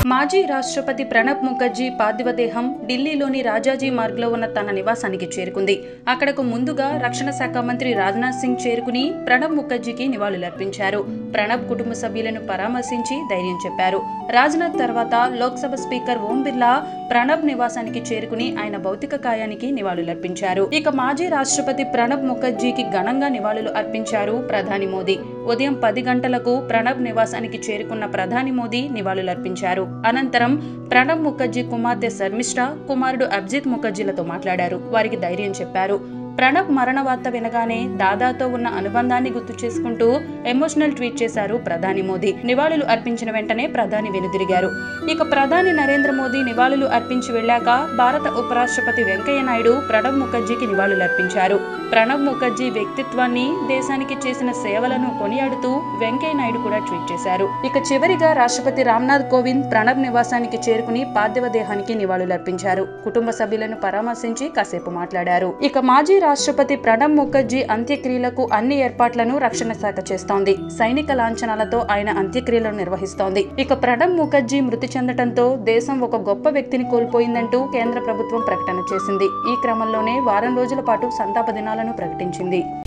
మాజీ రాష్ట్రపతి ప్రణబ్ ముఖర్జీ పార్థివ దేహం ఢిల్లీలోని రాజాజీ మార్గ్లో ఉన్న తన నివాసానికి చేరుకుంది అక్కడకు ముందుగా రక్షణ శాఖ మంత్రి రాజ్నాథ్ సింగ్ చేరుకుని ప్రణబ్ ముఖర్జీకి నివాళులర్పించారు ప్రణబ్ కుటుంబ సభ్యులను పరామర్శించి ధైర్యం చెప్పారు రాజ్నాథ్ తర్వాత లోక్సభ స్పీకర్ ఓం బిర్లా ప్రణబ్ నివాసానికి చేరుకుని ఆయన భౌతిక కాయానికి నివాళులర్పించారు ఇక మాజీ రాష్ట్రపతి ప్రణబ్ ముఖర్జీకి ఘనంగా నివాళులు అర్పించారు ప్రధాని మోదీ ఉదయం పది గంటలకు ప్రణబ్ నివాసానికి చేరుకున్న ప్రధాని మోదీ నివాళులర్పించారు అనంతరం ప్రణబ్ ముఖర్జీ కుమార్తె శర్మిష్ఠ కుమారుడు అబ్జిత్ ముఖర్జీలతో మాట్లాడారు వారికి ధైర్యం చెప్పారు ప్రణబ్ మరణ వార్త వినగానే దాదాతో ఉన్న అనుబంధాన్ని గుర్తు చేసుకుంటూ ఎమోషనల్ ట్వీట్ చేశారు ప్రధాని మోదీ నివాళులు అర్పించిన వెంటనే ప్రధాని వెనుదిరిగారు ఇక ప్రధాని నరేంద్ర మోదీ నివాళులు అర్పించి వెళ్ళాక భారత ఉపరాష్ట్రపతి వెంకయ్య నాయుడు ప్రణబ్ ముఖర్జీకి నివాళులర్పించారు ప్రణబ్ ముఖర్జీ వ్యక్తిత్వాన్ని దేశానికి చేసిన సేవలను కొనియాడుతూ వెంకయ్య నాయుడు కూడా ట్వీట్ చేశారు ఇక చివరిగా రాష్ట్రపతి రామ్నాథ్ కోవింద్ ప్రణబ్ నివాసానికి చేరుకుని పార్థివ దేహానికి నివాళులర్పించారు కుటుంబ సభ్యులను పరామర్శించి కాసేపు మాట్లాడారు ఇక మాజీ రాష్ట్రపతి ప్రణబ్ ముఖర్జీ అంత్యక్రియలకు అన్ని ఏర్పాట్లను రక్షణ శాఖ చేస్తోంది సైనిక లాంఛనాలతో ఆయన అంత్యక్రియలను నిర్వహిస్తోంది ఇక ప్రణబ్ ముఖర్జీ మృతి చెందటంతో దేశం ఒక గొప్ప వ్యక్తిని కోల్పోయిందంటూ కేంద్ర ప్రభుత్వం ప్రకటన చేసింది ఈ క్రమంలోనే వారం రోజుల పాటు సంతాప దినాలను ప్రకటించింది